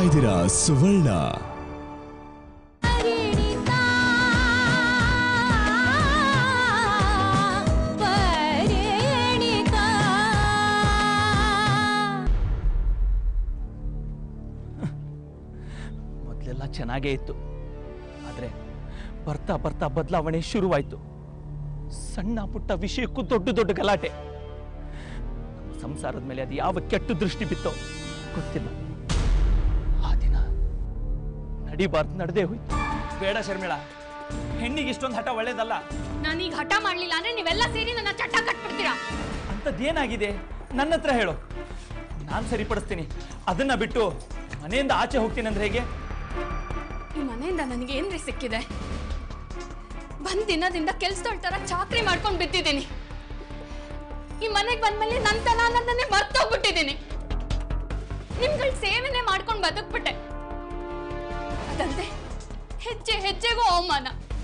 ಇದ್ದೀರಾ ಸುವರ್ಣ ಪರಿಣಿತಾ ಪರಿಣಿತಾ ಮೊದಲೆಲ್ಲ ಚೆನ್ನಾಗೇ ಇತ್ತು ಆದರೆ ಬರ್ತಾ ಬರ್ತಾ ಬದಲಾವಣೆ ಶುರುವಾಯಿತು ಸಣ್ಣ ಪುಟ್ಟ ವಿಷಯಕ್ಕೂ ದೊಡ್ಡ ದೊಡ್ಡ ಗಲಾಟೆ ನಮ್ಮ ಸಂಸಾರದ ಮೇಲೆ ಅದು ಯಾವ ಕೆಟ್ಟ ದೃಷ್ಟಿ ಬಿತ್ತೋ ಗೊತ್ತಿಲ್ಲ ಆ ದಿನ ನಡಿಬಾರ್ದು ನಡೆದೇ ಹೋಯ್ತು ಬೇಡ ಶರ್ಮಿಳ ಹೆಣ್ಣಿಗೆ ಇಷ್ಟೊಂದು ಹಠ ಒಳ್ಳೇದಲ್ಲ ನಾನೀಗ ಹಠ ಮಾಡ್ಲಿಲ್ಲ ಅಂದ್ರೆ ನೀವೆಲ್ಲ ಸೇರಿ ನನ್ನ ಚಟ್ಟ ಕಟ್ಬಿಡ್ತೀರಾ ಅಂಥದ್ದೇನಾಗಿದೆ ನನ್ನ ಹತ್ರ ಹೇಳು ನಾನು ಸರಿಪಡಿಸ್ತೀನಿ ಅದನ್ನ ಬಿಟ್ಟು ಮನೆಯಿಂದ ಆಚೆ ಹೋಗ್ತೀನಿ ಅಂದ್ರೆ ಹೇಗೆ ಈ ಮನೆಯಿಂದ ನನಗೆ ಏನ್ರಿ ಸಿಕ್ಕಿದೆ ಬಂದ್ ದಿನದಿಂದ ಕೆಲ್ಸದೊಳ ತರ ಚಾಕ್ರಿ ಮಾಡ್ಕೊಂಡು ಬಿದ್ದಿದ್ದೀನಿ ಈ ಮನೆಗೆ ಬಂದ್ಮೇಲೆ ನನ್ನ ತನ ನನ್ನನ್ನೇ ಮರ್ತೋಗ್ಬಿಟ್ಟಿದ್ದೀನಿ ನಿಮ್ಗಳ ಸೇವೆನೆ ಮಾಡ್ಕೊಂಡು ಬದುಕ್ಬಿಟ್ಟೆ ಅದಲ್ಲದೆ ಹೆಜ್ಜೆ ಹೆಜ್ಜೆಗೂ ಅವಮಾನ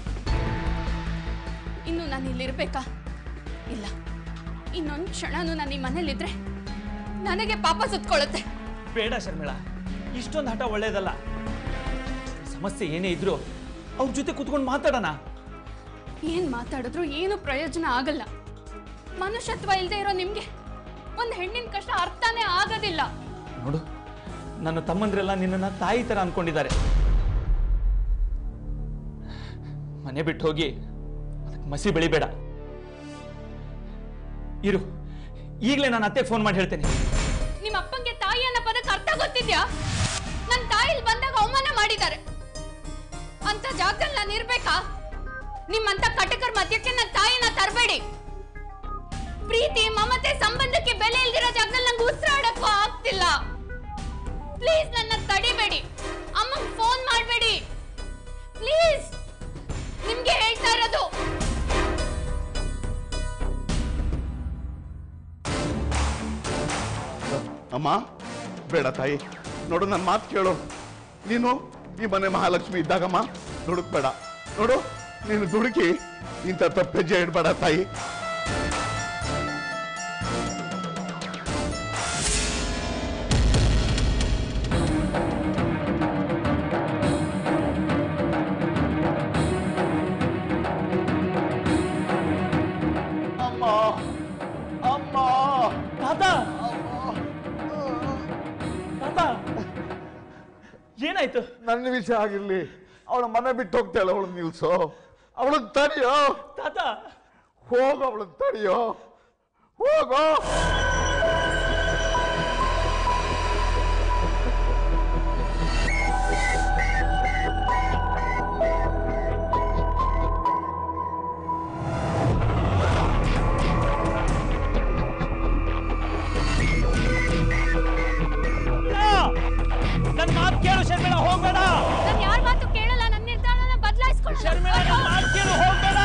ಇನ್ನು ನಾನು ಇಲ್ಲಿರ್ಬೇಕಾ ಇಲ್ಲ ಇನ್ನೊಂದು ಕ್ಷಣನೂ ನಾನು ಈ ಮನೇಲಿದ್ರೆ ನನಗೆ ಪಾಪ ಸುತ್ಕೊಳ್ಳುತ್ತೆ ಬೇಡ ಶರ್ಮಿಳ ಇಷ್ಟೊಂದು ಹಠ ಒಳ್ಳೇದಲ್ಲ ಸಮಸ್ಯೆ ಏನೇ ಇದ್ರು ಅವ್ರ ಜೊತೆ ಕುತ್ಕೊಂಡು ಮಾತಾಡೋಣ ಏನ್ ಮಾತಾಡಿದ್ರು ಏನು ಪ್ರಯೋಜನ ಆಗಲ್ಲ ಮನುಷ್ಯತ್ವ ಇಲ್ಲದೆ ಇರೋ ನಿಮ್ಗೆ ಒಂದ್ ಹೆಣ್ಣಿನ ಕಷ್ಟ ಅರ್ಥನೇ ಆಗೋದಿಲ್ಲ ನೋಡು ನನ್ನ ತಮ್ಮಂದ್ರೆಲ್ಲ ನಿನ್ನನ್ನ ತಾಯಿ ತರ ಅನ್ಕೊಂಡಿದ್ದಾರೆ ಮನೆ ಬಿಟ್ಟು ಹೋಗಿ ಅದಕ್ಕೆ ಮಸಿ ಬೆಳಿಬೇಡ ಇರು ಈಗಲೇ ನಾನು ಅತ್ತೆ ಫೋನ್ ಮಾಡಿ ಹೇಳ್ತೇನೆ ನಿಮ್ಮ ಅಪ್ಪಂಗೆ ತಾಯಿ ಅನ್ನೋ ಪದಕ್ಕೆ ಅರ್ಥ ಗೊತ್ತಿದ್ಯಾ ನನ್ ತಾಯಿ ಇಲ್ಲಿ ಬಂದಾಗ ಅವಮಾನ ಮಾಡಿದ್ದಾರೆ ಅಂತ ಜಾಗದಲ್ಲಿ ನಾನು ಇರ್ಬೇಕಾ ನಿಮ್ಮಂತ ಕಟಕರ ಮಧ್ಯಕ್ಕೆ ನನ್ನ ತಾಯಿನ ತರಬೇಡಿ ಪ್ರೀತಿ ಮಮತೆ ಸಂಬಂಧಕ್ಕೆ ಬೆಲೆ ಇಲ್ದಿರೋ ಜಾಗದಲ್ಲಿ ನಂಗೆ ಉಸಿರಾಡಕ್ಕೂ ಆಗ್ತಿಲ್ಲ ಪ್ಲೀಸ್ ನನ್ನ ತಡಿಬೇಡಿ ಅಮ್ಮಂಗ್ ಫೋನ್ ಮಾಡಬೇಡಿ ಪ್ಲೀಸ್ ನಿಮ್ಗೆ ಹೇಳ್ತಾ ಇರೋದು ಅಮ್ಮ ಬೇಡ ತಾಯಿ ನೋಡು ನನ್ನ ಮಾತು ಕೇಳು ನೀನು ಈ ಮನೆ ಮಹಾಲಕ್ಷ್ಮಿ ಇದ್ದಾಗಮ್ಮ ದುಡುಕ್ಬೇಡ ನೋಡು ನೀನು ದುಡುಕಿ ಇಂಥ ತಪ್ಪೆಜ್ಜೆ ಇಡಬೇಡ ತಾಯಿ ಅಮ್ಮ ಅಮ್ಮ ತಾತ ತಾತ ಏನಾಯ್ತು ನನ್ನ ವಿಷಯ ಆಗಿರ್ಲಿ ಅವಳ ಮನೆ ಬಿಟ್ಟು ಹೋಗ್ತಾಳೆ ಅವಳು ನಿಲ್ಸೋ ಅವಳನ್ನ ತಡೆಯೋ ತಾತ ಹೋಗು ಅವಳನ್ನ ತಡೆಯೋ ಹೋಗೋ ನನ್ನ ಮಾತು ಕೇಳು ಶರ್ಮಿಳ ಹೋಗ್ಬೇಡ ನಾನು ಯಾರ ಮಾತು ಕೇಳಲ್ಲ ನನ್ನ ನಿರ್ಧಾರನ ಶರ್ಮಿಳ ನನ್ನ ಬದಲಾಯಿಸ್ಕೊಳ್ಳ ಮಾತು ಕೇಳು ಹೋಗ್ಬೇಡ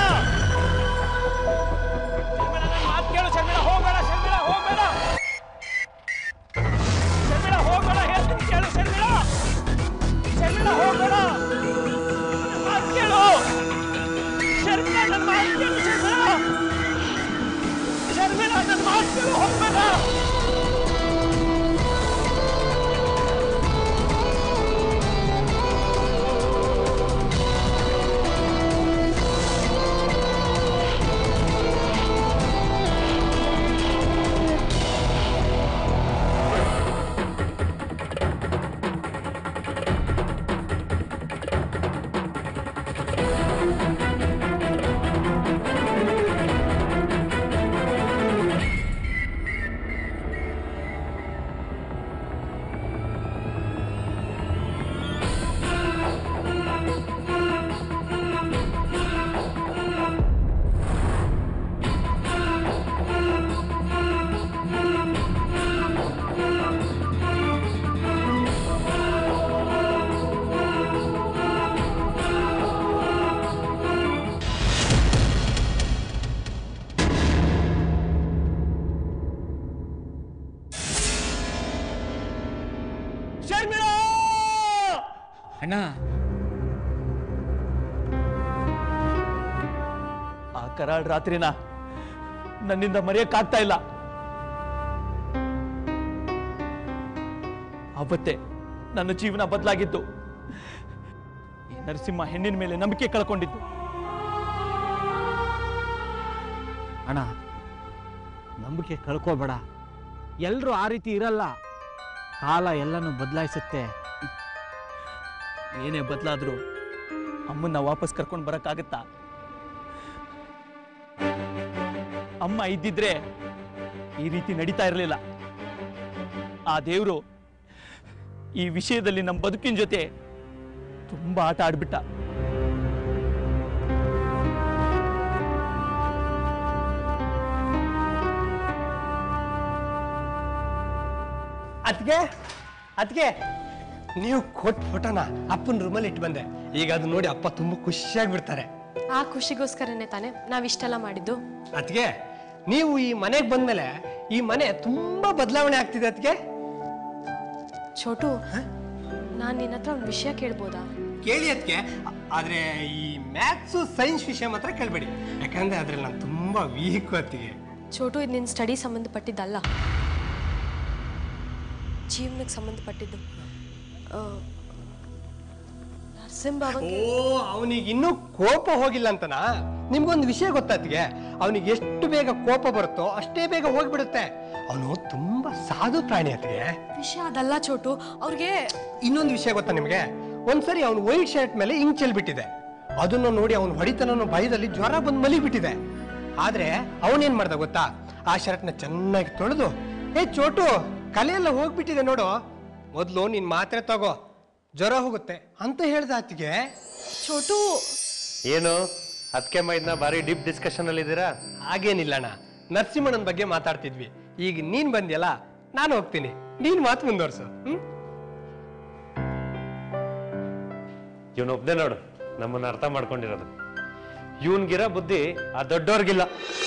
ಶರ್ಮಿಳ ನನ್ನ ಮಾತು ಕೇಳು ಶರ್ಮಿಳ ಹೋಗ್ಬೇಡ ಶರ್ಮಿಳ ಹೋಗ್ಬೇಡ ಶರ್ಮಿಳ ಹೋಗ್ಬೇಡ ಹೇಳ್ತೀನಿ ಕೇಳು ಶರ್ಮಿಳ ಶರ್ಮಿಳ ಹೋಗ್ಬೇಡ ನನ್ನ ಮಾತು ಕೇಳು ಶರ್ಮಿಳ ನನ್ನ ಮಾತು ಕೇಳು ಶರ್ಮಿಳ ಶರ್ಮಿಳ ನನ್ನ ಮಾತು ಕೇಳು ಹೋಗ್ಬೇಡ ಶರ್ಮಿಳಾ ಅಣ್ಣ ಆ ಕರಾಳ ರಾತ್ರಿನ ನನ್ನಿಂದ ಮರೆಯಕ್ಕಾಗ್ತಾ ಇಲ್ಲ ಅವತ್ತೆ ನನ್ನ ಜೀವನ ಬದಲಾಗಿದ್ದು ಈ ನರಸಿಂಹ ಹೆಣ್ಣಿನ ಮೇಲೆ ನಂಬಿಕೆ ಕಳ್ಕೊಂಡಿದ್ದು ಅಣ್ಣ ನಂಬಿಕೆ ಕಳ್ಕೋಬೇಡ ಎಲ್ಲರೂ ಆ ರೀತಿ ಇರಲ್ಲ ಕಾಲ ಎಲ್ಲನೂ ಬದಲಾಯಿಸುತ್ತೆ ಏನೇ ಬದಲಾದ್ರೂ ಅಮ್ಮನ್ನ ವಾಪಸ್ ಕರ್ಕೊಂಡು ಬರಕ್ಕಾಗತ್ತಾ ಅಮ್ಮ ಇದ್ದಿದ್ರೆ ಈ ರೀತಿ ನಡೀತಾ ಇರಲಿಲ್ಲ ಆ ದೇವರು ಈ ವಿಷಯದಲ್ಲಿ ನಮ್ಮ ಬದುಕಿನ ಜೊತೆ ತುಂಬಾ ಆಟ ಆಡ್ಬಿಟ್ಟ ಅದಕ್ಕೆ ಅದಕ್ಕೆ ನೀವು ಕೊಟ್ಟು ಫೋಟೋನ ಅಪ್ಪನ ರೂಮಲ್ಲಿ ಇಟ್ಟು ಬಂದೆ ಈಗ ಅದು ನೋಡಿ ಅಪ್ಪ ತುಂಬ ಖುಷಿಯಾಗಿ ಬಿಡ್ತಾರೆ ಆ ಖುಷಿಗೋಸ್ಕರನೇ ತಾನೇ ನಾವ್ ಇಷ್ಟೆಲ್ಲ ಮಾಡಿದ್ದು ಅದಕ್ಕೆ ನೀವು ಈ ಮನೆಗೆ ಬಂದ್ಮೇಲೆ ಈ ಮನೆ ತುಂಬಾ ಬದಲಾವಣೆ ಆಗ್ತಿದೆ ಅದಕ್ಕೆ ಚೋಟು ನಾನ್ ನಿನ್ನ ಹತ್ರ ಒಂದು ವಿಷಯ ಕೇಳ್ಬೋದಾ ಕೇಳಿ ಅದಕ್ಕೆ ಆದ್ರೆ ಈ ಮ್ಯಾಥ್ಸು ಸೈನ್ಸ್ ವಿಷಯ ಮಾತ್ರ ಕೇಳಬೇಡಿ ಯಾಕಂದ್ರೆ ಅದ್ರಲ್ಲಿ ನಾನು ತುಂಬಾ ವೀಕ್ ಅದಕ್ಕೆ ಚೋಟು ಇದು ನಿನ್ನ ಸ್ಟಡಿ ಸಂಬಂಧಪಟ್ಟಿದ್ದಲ್ಲ ಜೀವನಕ್ಕೆ ಸಂಬಂಧಪಟ್ಟಿದ್ದು ಆ, ನರಸಿಂಹ ಓ ಅವನಿಗೆ ಇನ್ನೂ ಕೋಪ ಹೋಗಿಲ್ಲ ಅಂತನಾ ನಿಮ್ಗೊಂದು ವಿಷಯ ಗೊತ್ತಾತಿಗೆ ಅವನಿಗೆ ಎಷ್ಟು ಬೇಗ ಕೋಪ ಬರುತ್ತೋ ಅಷ್ಟೇ ಬೇಗ ಹೋಗ್ಬಿಡುತ್ತೆ ಅವನು ತುಂಬಾ ಸಾಧು ಪ್ರಾಣಿ ಅತ್ತಿಗೆ ವಿಷಯ ಅದಲ್ಲ ಚೋಟು ಅವ್ರಿಗೆ ಇನ್ನೊಂದು ವಿಷಯ ಗೊತ್ತಾ ನಿಮಗೆ ಒಂದ್ಸರಿ ಅವನು ವೈಟ್ ಶರ್ಟ್ ಮೇಲೆ ಇಂಕ್ ಚೆಲ್ಬಿಟ್ಟಿದೆ ಅದನ್ನು ನೋಡಿ ಅವನು ಹೊಡಿತನ ಭಯದಲ್ಲಿ ಜ್ವರ ಬಂದು ಮಲಿಬಿಟ್ಟಿದೆ ಆದ್ರೆ ಅವನೇನ್ ಮಾಡ್ದ ಗೊತ್ತಾ ಆ ಶರ್ಟ್ನ ಚೆನ್ನಾಗಿ ತೊಳೆದು ಏ ಚೋಟು ಕಲೆ ಎಲ್ಲ ಹೋಗ್ಬಿಟ್ಟಿದೆ ನೋಡು ಮೊದಲು ನೀನ್ ಮಾತ್ರೆ ತಗೋ ಜ್ವರ ಹೋಗುತ್ತೆ ಅಂತ ಹೇಳ್ದ ಆತಿಗೆ ಚೋಟು ಏನು ಅದಕ್ಕೆ ಮೈದ್ನ ಭಾರಿ ಡೀಪ್ ಡಿಸ್ಕಷನ್ ಅಲ್ಲಿ ಇದ್ದೀರಾ ಹಾಗೇನಿಲ್ಲಣ್ಣ ನರಸಿಂಹಣ್ಣನ ಬಗ್ಗೆ ಮಾತಾಡ್ತಿದ್ವಿ ಈಗ ನೀನ್ ಬಂದ್ಯಲ್ಲ ನಾನು ಹೋಗ್ತೀನಿ ನೀನ್ ಮಾತು ಮುಂದುವರ್ಸು ಹ್ಮ್ ಇವನು ಒಬ್ನೇ ನೋಡು ನಮ್ಮನ್ನ ಅರ್ಥ ಮಾಡ್ಕೊಂಡಿರೋದು ಇವನ್ಗಿರೋ ಬುದ್ಧಿ ಆ ದೊಡ್ಡವ್ರಿಗಿಲ್ಲ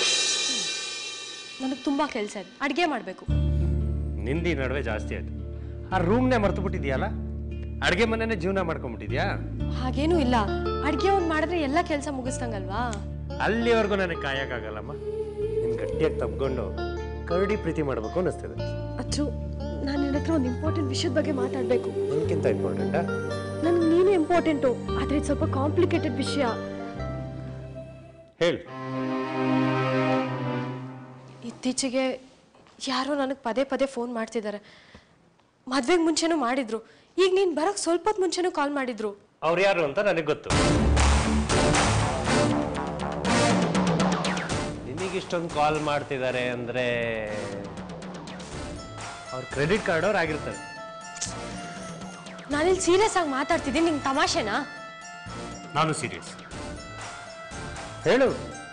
ನನಗೆ ತುಂಬಾ ಕೆಲಸ ಇದೆ ಅಡುಗೆ ಮಾಡಬೇಕು ನಿಂದಿ ನಡುವೆ ಜಾಸ್ತಿ ಆಯ್ತು ಆ ರೂಮ್ನೇ ಮರ್ತು ಬಿಟ್ಟಿದ್ಯಲ್ಲ ಅಡ್ಗೆ ಮನೆನೇ ಜೀವನ ಮಾಡ್ಕೊಂಡ್ಬಿಟ್ಟಿದ್ಯಾ ಹಾಗೇನೂ ಇಲ್ಲ ಅಡುಗೆ ಒಂದು ಮಾಡಿದ್ರೆ ಎಲ್ಲ ಕೆಲಸ ಮುಗಿಸ್ದಂಗಲ್ವಾ ಅಲ್ಲಿವರೆಗೂ ನನಗೆ ಕಾಯಕ್ಕಾಗಲ್ಲಮ್ಮ ನಿನ್ ಗಟ್ಟಿಯಾಗಿ ತಬ್ಕೊಂಡು ಕರಡಿ ಪ್ರೀತಿ ಮಾಡ್ಬೇಕು ಅನ್ನಿಸ್ತಿದೆ ಅಚ್ಚು ನಾನು ನಿನ್ನ ಹತ್ರ ಒಂದು ಇಂಪಾರ್ಟೆಂಟ್ ವಿಷಯದ ಬಗ್ಗೆ ಮಾತಾಡಬೇಕು ನನಗಿಂತ ಇಂಪಾರ್ಟೆಂಟಾ ನನಗೆ ನೀನು ಇಂಪಾರ್ಟೆಂಟು ಆದರೆ ಇದು ಸ್ವಲ್ಪ ಕಾಂಪ್ಲಿಕೇಟೆಡ್ ವಿಷಯ ಹೇಳು ಇತ್ತೀಚೆಗೆ ಯಾರೋ ನನಗೆ ಪದೇ ಪದೇ ಫೋನ್ ಮಾಡ್ತಿದ್ದಾರೆ ಮದ್ವೆಗೆ ಮುಂಚೆನೂ ಮಾಡಿದ್ರು ಈಗ ನೀನು ಬರೋಕ್ಕೆ ಸ್ವಲ್ಪ ಹೊತ್ತು ಮುಂಚೆನೂ ಕಾಲ್ ಮಾಡಿದ್ರು ಅವ್ರು ಯಾರು ಅಂತ ನನಗೆ ಗೊತ್ತು ನಿನಗಿಷ್ಟೊಂದು ಕಾಲ್ ಮಾಡ್ತಿದ್ದಾರೆ ಅಂದ್ರೆ ಅವ್ರ ಕ್ರೆಡಿಟ್ ಕಾರ್ಡ್ ಅವ್ರು ಆಗಿರ್ತಾರೆ ನಾನಿಲ್ಲಿ ಸೀರಿಯಸ್ ಆಗಿ ಮಾತಾಡ್ತಿದ್ದೀನಿ ನಿಂಗೆ ತಮಾಷೆನಾ ನಾನು ಸೀರಿಯಸ್ ಹೇಳು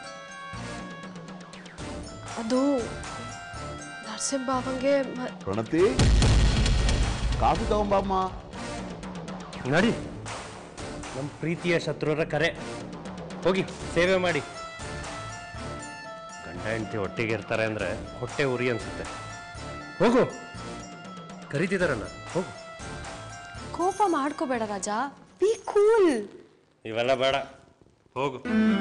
ಅದು ನರಸಿಂಹ ಬಾವಂಗೆ ಮ- ಪ್ರಣತಿ ಕಾಫಿ ತಗೊಂಬಮ್ಮ ನಡಿ ನಮ್ಮ ಪ್ರೀತಿಯ ಶತ್ರುರ ಕರೆ ಹೋಗಿ ಸೇವೆ ಮಾಡಿ ಗಂಡ ಹೆಂಡತಿ ಒಟ್ಟಿಗೆ ಇರ್ತಾರೆ ಅಂದ್ರೆ ಹೊಟ್ಟೆ ಉರಿ ಅನ್ಸುತ್ತೆ ಹೋಗು ಕರೀತಿದಾರಲ್ಲ ಹೋಗು ಕೋಪ ಮಾಡ್ಕೋಬೇಡ ರಾಜಾ ಬಿ ಕೂಲ್ ಇವೆಲ್ಲ ಬೇಡ ಹೋಗು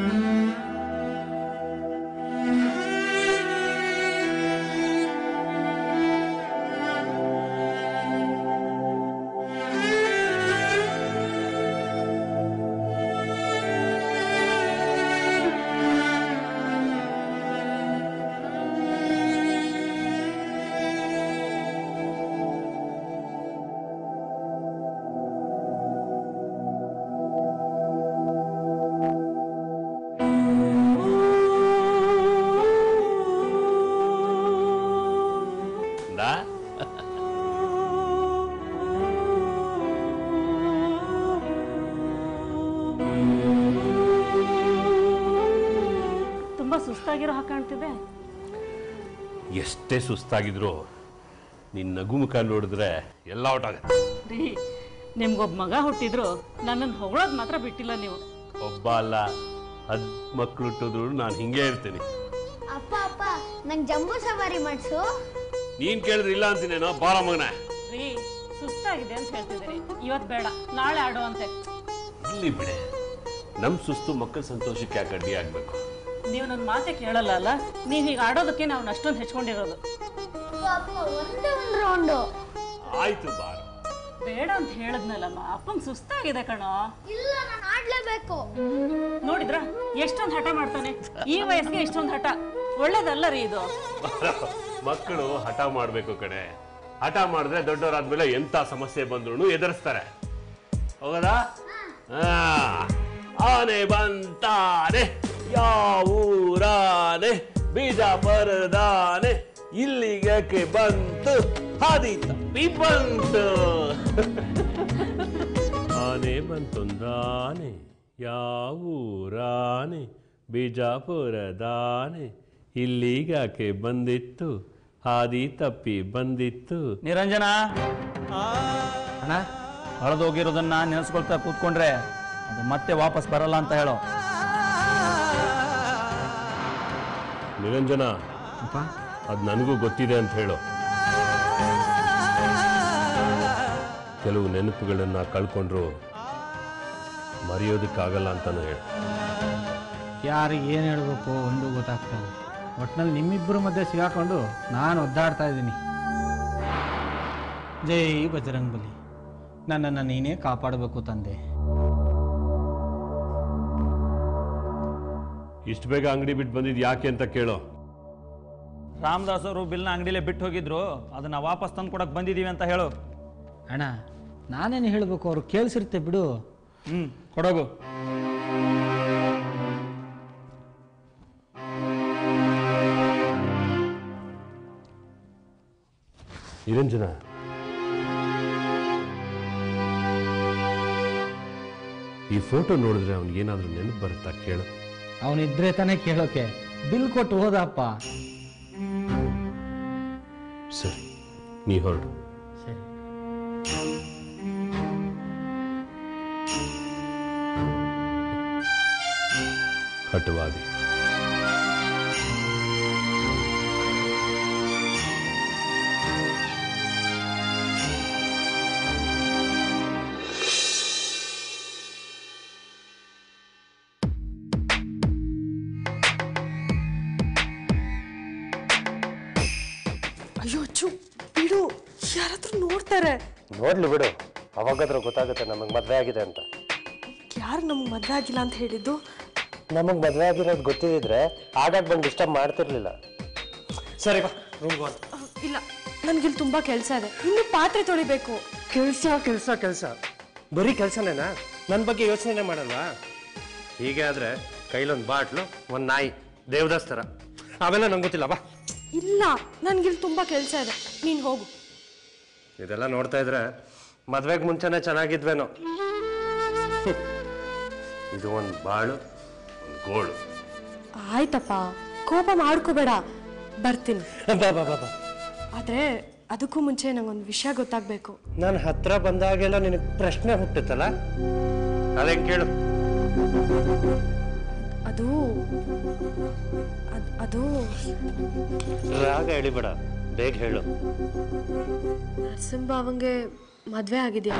ದಾ ತುಂಬ ಸುಸ್ತಾಗಿರೋ ಹಾಗೆ ಕಾಣ್ತಿದೆ ಎಷ್ಟೇ ಸುಸ್ತಾಗಿದ್ರು ನಿನ್ನ ನಗು ಮುಖ ನೋಡಿದ್ರೆ ಎಲ್ಲ ಔಟಾಗತ್ತೆ ರೀ ನಿಮ್ಗೊಬ್ಬ ಮಗ ಹುಟ್ಟಿದ್ರು ನನ್ನನ್ನು ಹೊಗಳೋದು ಮಾತ್ರ ಬಿಟ್ಟಿಲ್ಲ ನೀವು ಒಬ್ಬ ಅಲ್ಲ ಹದ್ ಮಕ್ಳು ಹುಟ್ಟಿದ್ರು ನಾನು ಹಿಂಗೆ ಇರ್ತೀನಿ ಅಪ್ಪ ಅಪ್ಪ ನಂಗೆ ಜಂಬೂ ಸವಾರಿ ಮಾಡಿಸು ನೀನ್ ಕೇಳಿದ್ರೆ ಇಲ್ಲ ಅಂತೀನೇನೋ ಬಾರ ಮಗನ ರೀ ಸುಸ್ತಾಗಿದೆ ಅಂತ ಹೇಳ್ತಿದ್ದೀರಿ ಇವತ್ತು ಬೇಡ ನಾಳೆ ಆಡೋ ಅಂತೆ ಇಲ್ಲಿ ಬಿಡೆ ನಮ್ ಸುಸ್ತು ಮಕ್ಕಳ ಸಂತೋಷಕ್ಕೆ ಯಾಕೆ ಅಡ್ಡಿ ಆಗ್ಬೇಕು ನೀವು ನನ್ನ ಮಾತೆ ಕೇಳಲ್ಲ ಅಲ್ಲ ನೀವು ಹೀಗೆ ಆಡೋದಕ್ಕೆ ನಾವು ಅಷ್ಟೊಂದು ಹೆಚ್ಕೊಂಡಿರೋದು ಅಪ್ಪ ಒಂದೇ ಒಂದು ರೌಂಡು ಆಯ್ತು ಬಾರ ಬೇಡ ಅಂತ ಹೇಳದ್ನಲ್ಲಮ್ಮ ಅಪ್ಪಂಗ್ ಸುಸ್ತಾಗಿದೆ ಕಣೋ ಇಲ್ಲ ನಾನು ಆಡ್ಲೇಬೇಕು ನೋಡಿದ್ರ ಎಷ್ಟೊಂದು ಹಠ ಮಾಡ್ತಾನೆ ಈ ವಯಸ್ಸಿಗೆ ಇಷ್ಟೊಂದು ಹಠ ಒಳ್ಳೇದಲ್ಲ ರೀ ಇದು ಮಕ್ಕಳು ಹಠ ಮಾಡ್ಬೇಕು ಕಣೆ ಹಠ ಮಾಡಿದ್ರೆ ದೊಡ್ಡವರಾದ್ಮೇಲೆ ಎಂತ ಸಮಸ್ಯೆ ಬಂದ್ರು ಎದುರಿಸ್ತಾರೆ ಹೌದಾ ಆ, ಆನೆ ಬಂತಾನೆ ಯಾವೂರಾನೆ ಬೀಜ ಬರದಾನೆ ಇಲ್ಲಿಗೆ ಬಂತು ಹಾದಿ ತಪ್ಪಿ ಬಂತು ಆನೆ ಬಂತೊಂದಾನೆ ಯಾವೂರಾನೆ ಬಿಜಾಪುರದಾನೆ ಇಲ್ಲಿಗಾಕೆ ಬಂದಿತ್ತು ಹಾದಿ ತಪ್ಪಿ ಬಂದಿತ್ತು ನಿರಂಜನ ಅಣ್ಣ ಹಳದೋಗಿರೋದನ್ನ ನೆನೆಸ್ಕೊಳ್ತಾ ಕೂತ್ಕೊಂಡ್ರೆ ಅದು ಮತ್ತೆ ವಾಪಸ್ ಬರಲ್ಲ ಅಂತ ಹೇಳೋ ನಿರಂಜನ ಅಪ್ಪ ಅದು ನನಗೂ ಗೊತ್ತಿದೆ ಅಂತ ಹೇಳು ಕೆಲವು ನೆನಪುಗಳನ್ನ ಕಳ್ಕೊಂಡ್ರು ಮರೆಯೋದಕ್ಕಾಗಲ್ಲ ಅಂತಾನು ಹೇಳು ಯಾರಿಗೆ ಏನು ಹೇಳಬೇಕು ಒಂದು ಗೊತ್ತಾಗ್ತಾ ಇಲ್ಲ ಒಟ್ನಲ್ಲಿ ನಿಮ್ಮಿಬ್ಬರ ಮಧ್ಯೆ ಸಿಗಾಕೊಂಡು ನಾನು ಒದ್ದಾಡ್ತಾ ಇದ್ದೀನಿ ಜೈ ಬಜರಂಗ್ ಬಲಿ ನನ್ನನ್ನು ನೀನೇ ಕಾಪಾಡಬೇಕು ತಂದೆ ಇಷ್ಟು ಬೇಗ ಅಂಗಡಿ ಬಿಟ್ಟು ಬಂದಿದ್ದು ಯಾಕೆ ಅಂತ ಕೇಳೋ ರಾಮದಾಸ್ ಅವರು ಬಿಲ್ನ ಅಂಗಡಿಲೇ ಬಿಟ್ಟು ಹೋಗಿದ್ರು ಅದನ್ನ ವಾಪಸ್ ತಂದು ಕೊಡಕ್ ಬಂದಿದೀವಿ ಅಂತ ಹೇಳು ಅಣ್ಣ ನಾನೇನು ಹೇಳಬೇಕು ಅವ್ರು ಕೇಳಿಸಿರುತ್ತೆ ಬಿಡು ಹ್ಮ್ ಕೊಡೋಗು ನಿರಂಜನ ಈ ಫೋಟೋ ನೋಡಿದ್ರೆ ಅವ್ನಿಗೇನಾದ್ರೂ ನೆನಪು ಬರುತ್ತಾ ಕೇಳು ಅವನಿದ್ರೆ ತಾನೇ ಕೇಳೋಕೆ ಬಿಲ್ ಕೊಟ್ಟು ಹೋದಪ್ಪ ಸರಿ ನೀ ಹೊರಡು ಸರಿ ಹಟವಾದಿ ಅಯ್ಯೋ ಅಚ್ಚು ಬಿಡು ಯಾರಾದ್ರೂ ನೋಡ್ತಾರೆ ನೋಡ್ಲಿ ಬಿಡು ಅವಾಗಾದ್ರೂ ಗೊತ್ತಾಗುತ್ತೆ ನಮಗೆ ಮದುವೆ ಆಗಿದೆ ಅಂತ ಯಾರು ನಮ್ಗೆ ಮದುವೆ ಆಗಿಲ್ಲ ಅಂತ ಹೇಳಿದ್ದು ನಮಗೆ ಮದುವೆ ಆಗಿರೋದು ಗೊತ್ತಿದ್ರೆ ಆಗಾಗ ಬಂದು ಡಿಸ್ಟರ್ಬ್ ಮಾಡ್ತಿರ್ಲಿಲ್ಲ ಸರಿ ಬಾ ರೂಮ್ಗೆ ಹೋಗೋಣ ಅಹ್, ಇಲ್ಲ ನನ್ಗಿಲ್ಲಿ ತುಂಬಾ ಕೆಲಸ ಇದೆ ಇನ್ನು ಪಾತ್ರೆ ತೊಳಿಬೇಕು ಕೆಲಸ ಕೆಲಸ ಕೆಲಸ ಬರೀ ಕೆಲಸನೇನಾ ನನ್ನ ಬಗ್ಗೆ ಯೋಚನೆ ಮಾಡಲ್ವಾ ಹೀಗೆ ಆದ್ರೆ ಕೈಲೊಂದು ಬಾಟ್ಲು ಒಂದು ನಾಯಿ ದೇವದಾಸ್ ಥರ ಅವೆಲ್ಲ ನಂಗೆ ಗೊತ್ತಿಲ್ಲ ಬಾ ಇಲ್ಲ ನನ್ಗಿಲ್ಲಿ ತುಂಬಾ ಕೆಲಸ ಇದೆ ನೀನ್ ಹೋಗು ಇದೆಲ್ಲ ನೋಡ್ತಾ ಇದ್ರೆ ಮದ್ವೆಗೆ ಮುಂಚೆನೆ ಚೆನ್ನಾಗಿದ್ವೇನೋ ಹ್ಮ್. ಇದು ಒಂದು ಬಾಳು ಒಂದು ಗೋಳು ಆಯ್ತಪ್ಪ ಕೋಪ ಮಾಡ್ಕೋಬೇಡ ಬರ್ತೀನಿ ಬಾ ಬಾ ಬಾ ಬಾ ಆದ್ರೆ ಅದಕ್ಕೂ ಮುಂಚೆ ನಂಗೊಂದು ವಿಷಯ ಗೊತ್ತಾಗ್ಬೇಕು ನಾನು ಹತ್ರ ಬಂದಾಗೆಲ್ಲ ನಿನಗೆ ಪ್ರಶ್ನೆ ಹುಟ್ಟುತ್ತಲ್ಲ ಅದೇನ್ ಕೇಳು ಅದು ಅದ್- ಅದು ರಾಗ ಎಳಿಬೇಡ ಬೇಗ ಹೇಳು ನರಸಿಂಹ ಅವಂಗೆ ಮದ್ವೆ ಆಗಿದ್ಯಾ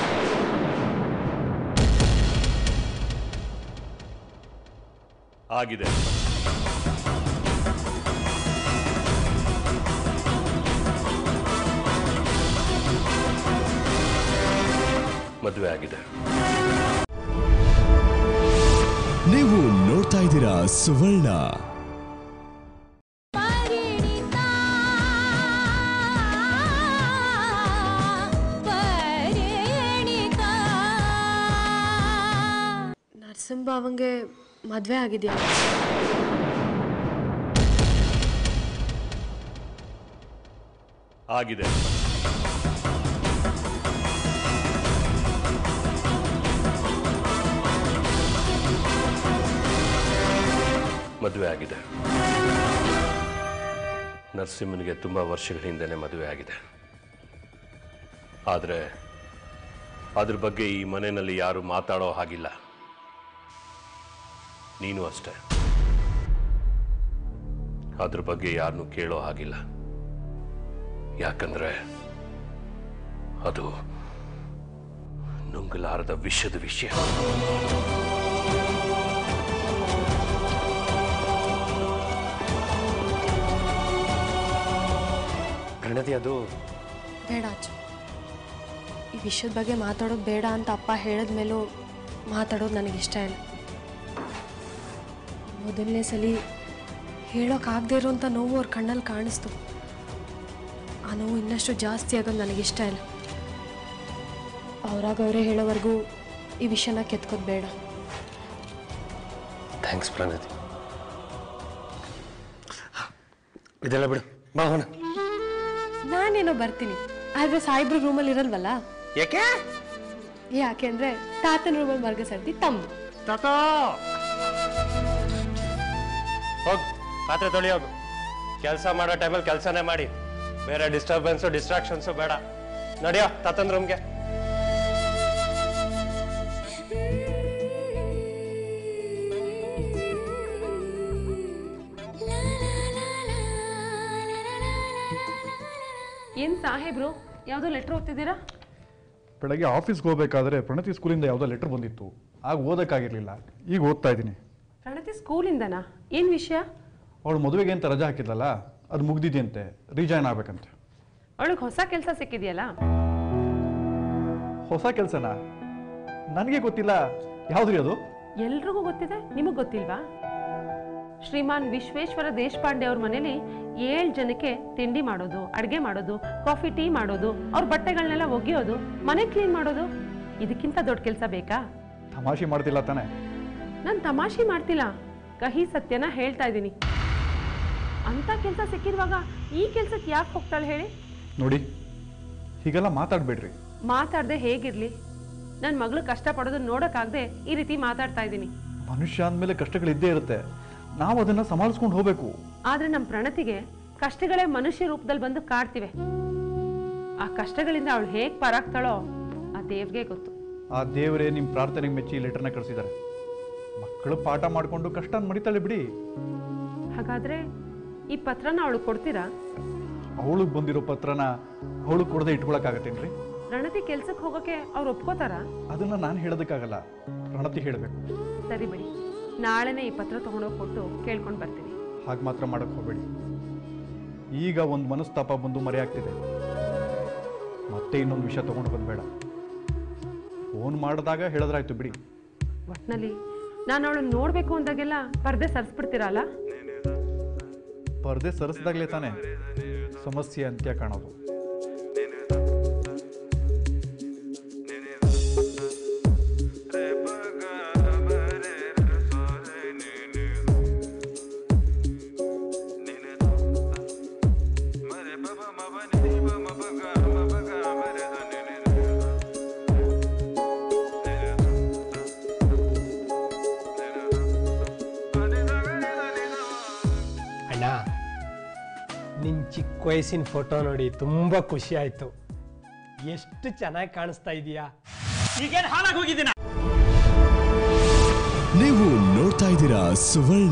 ಆಗಿದೆ ಮದುವೆ ಆಗಿದೆ ನೀವು ನೋಡ್ತಾ ಇದ್ದೀರಾ ಸುವರ್ಣ ನರಸಿಂಹ ಅವಂಗೆ ಮದ್ವೆ ಆಗಿದ್ಯಾ ಆಗಿದೆ ಮದುವೆ ಆಗಿದೆ ನರಸಿಂಹನಿಗೆ ತುಂಬ ವರ್ಷಗಳ ಹಿಂದೆನೆ ಮದುವೆ ಆಗಿದೆ ಆದರೆ ಅದ್ರ ಬಗ್ಗೆ ಈ ಮನೆಯಲ್ಲಿ ಯಾರು ಮಾತಾಡೋ ಹಾಗಿಲ್ಲ ನೀನು ಅಷ್ಟೆ ಅದ್ರ ಬಗ್ಗೆ ಯಾರನ್ನೂ ಕೇಳೋ ಹಾಗಿಲ್ಲ ಯಾಕಂದ್ರೆ ಅದು ನುಂಗಲಾರದ ವಿಷದ ವಿಷಯ ಗಣತಿ ಅದು ಬೇಡ ಅಚ್ಚು ಈ ವಿಷಯದ ಬಗ್ಗೆ ಮಾತಾಡೋದು ಬೇಡ ಅಂತ ಅಪ್ಪ ಹೇಳಿದ ಮೇಲೂ ಮಾತಾಡೋದು ನನಗಿಷ್ಟ ಇಲ್ಲ ಮೊದಲನೇ ಸಲ ಹೇಳೋಕ್ಕಾಗದೇ ಇರೋಂಥ ನೋವು ಅವ್ರ ಕಣ್ಣಲ್ಲಿ ಕಾಣಿಸ್ತು ಆ ನೋವು ಇನ್ನಷ್ಟು ಜಾಸ್ತಿ ಆಗೋದು ನನಗಿಷ್ಟ ಇಲ್ಲ ಅವ್ರಾಗ ಅವರೇ ಹೇಳೋವರೆಗೂ ಈ ವಿಷಯನ ಕೆತ್ಕೋದು ಬೇಡ ಥ್ಯಾಂಕ್ಸ್ ಪ್ರಣತಿ ಇದೆಲ್ಲ ಬಿಡು ಬಾ ಹೋಣ ನಾನೇನೋ ಬರ್ತೀನಿ ಆದರೆ ಸಾಯಿಬ್ರು ರೂಮಲ್ಲಿ ಇರಲ್ವಲ್ಲ ಯಾಕೆ ಯಾಕೆ ಅಂದರೆ ತಾತನ ರೂಮಲ್ಲಿ ವರ್ಗ ಸರ್ತಿ ತಮ್ಮ ತಾತ ಹೋಗ್ ಪಾತ್ರೆ ತೊಳಿ ಹೋಗು ಕೆಲಸ ಮಾಡೋ ಟೈಮಲ್ಲಿ ಕೆಲಸನೇ ಮಾಡಿ ಬೇರೆ ಡಿಸ್ಟರ್ಬೆನ್ಸು ಡಿಸ್ಟ್ರಾಕ್ಷನ್ಸು ಬೇಡ ನಡಿಯೋ ತಾತನ ರೂಮ್ಗೆ ಏನ್ ಸಾಹೇಬ್ರು ಯಾವ್ದೋ ಲೆಟರ್ ಓದ್ತಿದ್ದೀರಾ ಬೆಳಗ್ಗೆ ಆಫೀಸ್ಗೆ ಹೋಗ್ಬೇಕಾದ್ರೆ ಪ್ರಣತಿ ಸ್ಕೂಲಿಂದ ಯಾವುದೋ ಲೆಟರ್ ಬಂದಿತ್ತು ಆಗ ಓದೋಕ್ಕಾಗಿರ್ಲಿಲ್ಲ ಈಗ ಓದ್ತಾ ಇದ್ದೀನಿ ಪ್ರಣತಿ ಸ್ಕೂಲಿಂದನಾ ಏನ್ ವಿಷಯ ಅವಳು ಮದುವೆಗೆ ಅಂತ ರಜಾ ಹಾಕಿದ್ಲಲ್ಲ ಅದು ಮುಗ್ದಿದೆಯಂತೆ ರಿಜಾಯ್ನ್ ಆಗ್ಬೇಕಂತೆ ಅವಳಿಗೆ ಹೊಸ ಕೆಲಸ ಸಿಕ್ಕಿದೆಯಲ್ಲ ಹೊಸ ಕೆಲಸನ ನನಗೆ ಗೊತ್ತಿಲ್ಲ ಯಾವ್ದ್ರಿ ಅದು ಎಲ್ರಿಗೂ ಗೊತ್ತಿದೆ ನಿಮಗ್ ಗೊತ್ತಿಲ್ವಾ ಶ್ರೀಮಾನ್ ವಿಶ್ವೇಶ್ವರ ದೇಶಪಾಂಡೆ ಅವ್ರ ಮನೇಲಿ ಏಳು ಜನಕ್ಕೆ ತಿಂಡಿ ಮಾಡೋದು ಅಡುಗೆ ಮಾಡೋದು ಕಾಫಿ ಟೀ ಮಾಡೋದು ಅವ್ರ ಬಟ್ಟೆಗಳನ್ನೆಲ್ಲ ಒಗೆಯೋದು ಮನೆ ಕ್ಲೀನ್ ಮಾಡೋದು ಇದಕ್ಕಿಂತ ದೊಡ್ಡ ಕೆಲಸ ಬೇಕಾ ತಮಾಷೆ ಮಾಡ್ತಿಲ್ಲ ತಾನೆ ನಾನು ತಮಾಷೆ ಮಾಡ್ತಿಲ್ಲ ಕಹಿ ಸತ್ಯನ ಹೇಳ್ತಾ ಇದ್ದೀನಿ ಅಂತ ಕೆಲಸ ಸಿಕ್ಕಿರುವಾಗ ಈ ಕೆಲ್ಸಕ್ಕೆ ಯಾಕೆ ಹೋಗ್ತಾಳೆ ಹೇಳಿ ನೋಡಿ ಹೀಗೆಲ್ಲ ಮಾತಾಡಬೇಡ್ರಿ ಮಾತಾಡದೆ ಹೇಗಿರ್ಲಿ ನನ್ನ ಮಗಳು ಕಷ್ಟಪಡೋದನ್ನ ನೋಡೋಕ್ಕಾಗದೆ ಈ ರೀತಿ ಮಾತಾಡ್ತಾ ಇದ್ದೀನಿ ಮನುಷ್ಯ ಅಂದಮೇಲೆ ಕಷ್ಟಗಳಿದ್ದೇ ಇರುತ್ತೆ ನಾವು ಅದನ್ನ ಸಂಭಾಳಿಸ್ಕೊಂಡು ಹೋಗ್ಬೇಕು ಆದ್ರೆ ನಮ್ಮ ಪ್ರಣತಿಗೆ ಕಷ್ಟಗಳೇ ಮನುಷ್ಯ ರೂಪದಲ್ಲಿ ಬಂದು ಕಾಡ್ತಿವೆ ಆ ಕಷ್ಟಗಳಿಂದ ಅವಳು ಹೇಗ್ ಪಾರಾಗ್ತಾಳೋ ಆ ದೇವ್ಗೆ ಗೊತ್ತು ಆ ದೇವರೇ ನಿಮ್ಮ ಪ್ರಾರ್ಥನೆಗೆ ಮೆಚ್ಚಿ ಈ ಲೆಟರ್ನ ಕಳಿಸಿದ್ದಾರೆ ಮಕ್ಕಳು ಪಾಠ ಮಾಡಿಕೊಂಡು ಕಷ್ಟ ಮರಿತಾಳೆ ಬಿಡಿ ಹಾಗಾದ್ರೆ ಈ ಪತ್ರನ ಅವಳು ಕೊಡ್ತೀರಾ ಅವಳಿಗೆ ಬಂದಿರೋ ಪತ್ರನ ಅವಳು ಕೊಡದೆ ಇಟ್ಕೊಳಕ್ಕಾಗತ್ತೇನ್ರಿ ಪ್ರಣತಿ ಕೆಲ್ಸಕ್ಕೆ ಹೋಗೋಕೆ ಅವ್ರು ಒಪ್ಕೋತಾರ ಅದನ್ನ ನಾನು ಹೇಳೋದಕ್ಕಾಗಲ್ಲ ಪ್ರಣತಿ ಹೇಳಬೇಕು ಸರಿ ಬಿಡಿ ನಾಳೆನೇ ಈ ಪತ್ರ ತಗೊಂಡೋಗಿ ಕೊಟ್ಟು ಕೇಳ್ಕೊಂಡು ಬರ್ತೀನಿ ಹಾಗೆ ಮಾತ್ರ ಮಾಡಕ್ ಹೋಗ್ಬೇಡಿ ಈಗ ಒಂದು ಮನಸ್ತಾಪ ಬಂದು ಮರೆಯಾಗ್ತಿದೆ ಮತ್ತೆ ಇನ್ನೊಂದು ವಿಷಯ ತಗೊಂಡು ಬಂದ್ಬೇಡ ಫೋನ್ ಮಾಡಿದಾಗ ಹೇಳಿದ್ರಾಯ್ತು ಬಿಡಿ ಒಟ್ನಲ್ಲಿ ನಾನು ಅವಳನ್ನ ನೋಡ್ಬೇಕು ಅಂದಾಗೆಲ್ಲ ಪರ್ದೆ ಸರಿಸ್ಬಿಡ್ತೀರಲ್ಲ ಪರ್ದೆ ಸರಿಸ್ದಾಗ್ಲೇ ತಾನೆ ಸಮಸ್ಯೆ ಅಂತ್ಯ ಕಾಣೋದು ಅಣ್ಣ ನಿನ್ನ ಚಿಕ್ಕ ವಯಸ್ಸಿನ ಫೋಟೋ ನೋಡಿ ತುಂಬ ಖುಷಿ ಆಯಿತು ಎಷ್ಟು ಚೆನ್ನಾಗಿ ಕಾಣಿಸ್ತಾ ಇದೀಯಾ ಈಗೇನು ಹಾಳಾಗಿ ಹೋಗಿದ್ದೀನ ನೀವು ನೋಡ್ತಾ ಇದ್ದೀರಾ ಸುವರ್ಣ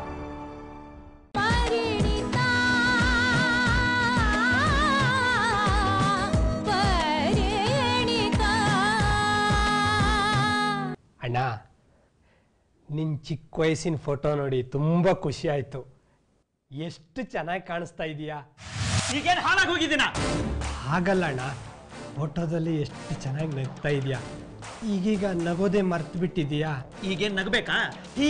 ಅಣ್ಣ ನಿನ್ನ ಚಿಕ್ಕ ವಯಸ್ಸಿನ ಫೋಟೋ ನೋಡಿ ತುಂಬ ಖುಷಿ ಆಯಿತು ಎಷ್ಟು ಚೆನ್ನಾಗಿ ಕಾಣಿಸ್ತಾ ಇದೀಯಾ ಈಗೇನು ಹಾಳಾಗಿ ಹೋಗಿದ್ದೀನ ಹಾಗಲ್ಲ ಅಣ್ಣ ಫೋಟೋದಲ್ಲಿ ಎಷ್ಟು ಚೆನ್ನಾಗಿ ನಗ್ತಾ ಇದೆಯಾ ಈಗೀಗ ನಗೋದೇ ಮರ್ತು ಬಿಟ್ಟಿದೀಯಾ ಈಗೇನು ನಗಬೇಕಾ ಹೀ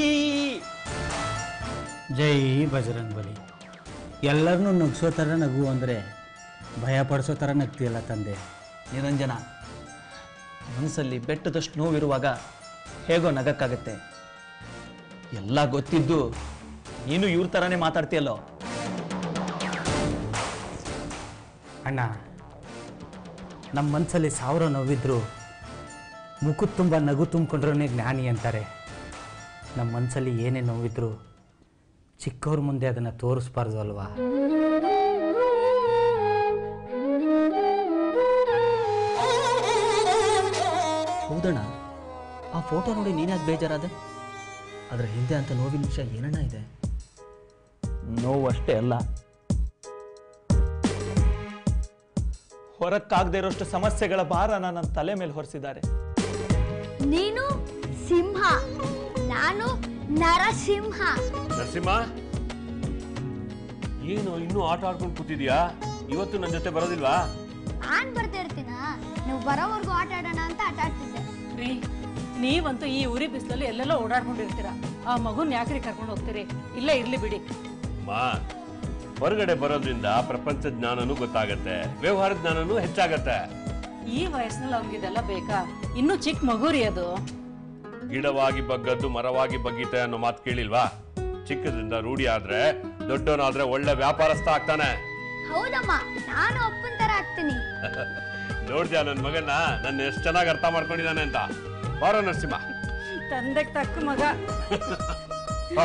ಜೈ ಬಜರಂಗ್ ಬಲಿ ಎಲ್ಲರನ್ನೂ ನಗ್ಸೋ ಥರ ನಗು ಅಂದರೆ ಭಯ ಪಡಿಸೋ ಥರ ನಗ್ತೀಯಲ್ಲ ತಂದೆ ನಿರಂಜನ ಮನಸ್ಸಲ್ಲಿ ಬೆಟ್ಟದಷ್ಟು ನೋವಿರುವಾಗ ಹೇಗೋ ನಗಕ್ಕಾಗತ್ತೆ ಎಲ್ಲ ಗೊತ್ತಿದ್ದು ನೀನು ಇವ್ರ ಥರನೇ ಮಾತಾಡ್ತೀಯಲ್ಲೋ ಅಣ್ಣ ನಮ್ಮ ಮನಸ್ಸಲ್ಲಿ ಸಾವಿರ ನೋವಿದ್ರು ಮುಖದ ತುಂಬ ನಗು ತುಂಬಿಕೊಂಡ್ರೇ ಜ್ಞಾನಿ ಅಂತಾರೆ ನಮ್ಮ ಮನಸ್ಸಲ್ಲಿ ಏನೇ ನೋವಿದ್ರು ಚಿಕ್ಕವ್ರ ಮುಂದೆ ಅದನ್ನು ತೋರಿಸ್ಬಾರ್ದು ಅಲ್ವಾ ಹೌದಣ್ಣ ಆ ಫೋಟೋ ನೋಡಿ ನೀನ್ಯಾಕೆ ಬೇಜಾರಾದೆ ಅದರ ಹಿಂದೆ ಅಂತ ನೋವಿನ ವಿಷಯ ಏನಣ್ಣ ಇದೆ ನೋವು ಅಷ್ಟೇ ಅಲ್ಲ ಹೊರಕ್ಕಾಗದೇ ಇರೋಷ್ಟು ಸಮಸ್ಯೆಗಳ ಭಾರನ ನನ್ನ ತಲೆ ಮೇಲೆ ಹೊರಿಸಿದ್ದಾರೆ ನೀನು ಸಿಂಹ ನಾನು ನರಸಿಂಹ ನರಸಿಂಹ ಏನು ಇನ್ನೂ ಆಟ ಆಡ್ಕೊಂಡು ಕೂತಿದ್ಯಾ ಇವತ್ತು ನನ್ನ ಜೊತೆ ಬರೋದಿಲ್ವಾ ನಾನ್ ಬರ್ತಾ ಇರ್ತೀನ ನೀವು ಬರೋವರೆಗೂ ಆಟ ಆಡೋಣ ಅಂತ ಆಟ ಆಡ್ತಿದ್ದೆ ರೀ ನೀವಂತೂ ಈ ಉರಿ ಬಿಸಿಲಲ್ಲಿ ಎಲ್ಲೆಲ್ಲೋ ಓಡಾಡ್ಕೊಂಡಿರ್ತೀರ ಆ ಮಗುನ್ ಯಾಕ್ರಿ ಕರ್ಕೊಂಡು ಹೋಗ್ತೀರಿ ಇಲ್ಲೇ ಇರ್ಲಿ ಬಿಡಿ ಮಾ ಹೊರಗಡೆ ಬರೋದ್ರಿಂದ ಪ್ರಪಂಚ ಜ್ಞಾನನೂ ಗೊತ್ತಾಗತ್ತೆ ವ್ಯವಹಾರ ಜ್ಞಾನನೂ ಹೆಚ್ಚಾಗತ್ತೆ ಈ ವಯಸ್ಸಿನಲ್ಲಿ ಅವ್ನಿಗಿದೆಲ್ಲ ಬೇಕಾ ಇನ್ನೂ ಚಿಕ್ಕ ಮಗು ರೀ ಅದು ಗಿಡವಾಗಿ ಬಗ್ಗದ್ದು ಮರವಾಗಿ ಬಗ್ಗೀತೆ ಅನ್ನೋ ಮಾತು ಕೇಳಿಲ್ವಾ ಚಿಕ್ಕದ್ರಿಂದ ರೂಢಿ ಆದ್ರೆ ದೊಡ್ಡವನಾದ್ರೆ ಒಳ್ಳೆ ವ್ಯಾಪಾರಸ್ಥ ಆಗ್ತಾನೆ ಹೌದಮ್ಮ ನಾನು ಅಪ್ಪನ ತರ ಆಗ್ತೀನಿ ನೋಡ್ದ್ಯಾ ನನ್ ಮಗನ್ನ ನನ್ನ ಎಷ್ಟು ಚೆನ್ನಾಗಿ ಅರ್ಥ ಮಾಡ್ಕೊಂಡಿದ್ದಾನೆ ಅಂತ ಬಾರೋ ನರಸಿಂಹ ತಂದೆಗೆ ತಕ್ಕ ಮಗ ಬಾಳ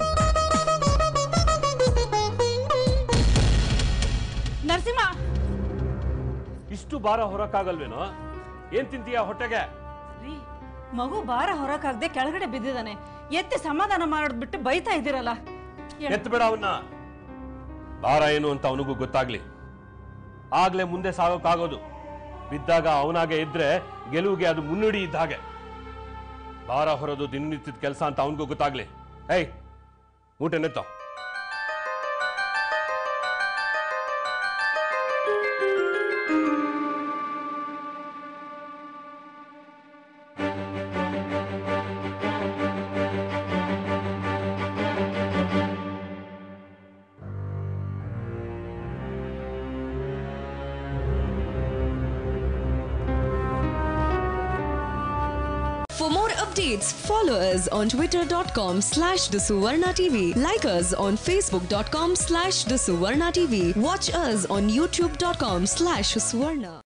ನರಸಿಂಹ ಇಷ್ಟು ಭಾರ ಹೊರಕ್ಕಾಗಲ್ವೇನೋ ಏನ್ ತಿಂತೀಯ ಹೊಟ್ಟೆಗೆ ರೀ ಮಗು ಭಾರ ಹೊರಕಾಗದೆ ಕೆಳಗಡೆ ಬಿದ್ದಿದ್ದಾನೆ ಎತ್ತಿ ಸಮಾಧಾನ ಮಾಡೋದ್ ಬೈತಾ ಇದ್ದೀರಲ್ಲ ಎತ್ತಬೇಡ ಅವನ್ನ ಭಾರ ಏನು ಅಂತ ಅವನಿಗೂ ಗೊತ್ತಾಗ್ಲಿ ಆಗ್ಲೇ ಮುಂದೆ ಸಾಗೋಕ್ಕಾಗೋದು ಬಿದ್ದಾಗ ಅವನಾಗೆ ಇದ್ರೆ ಗೆಲುವಿಗೆ ಅದು ಮುನ್ನುಡಿ ಇದ್ದ ಹಾಗೆ ಭಾರ ಹೊರೋದು ದಿನನಿತ್ಯದ ಕೆಲಸ ಅಂತ ಅವನಿಗೂ ಗೊತ್ತಾಗ್ಲಿ ಏಯ್ ಊಟ ನೆತ್ತೋ For more updates, follow us on twitter.com slash the Suvarna TV. Like us on facebook.com slash the Suvarna TV. Watch us on youtube.com slash Suvarna.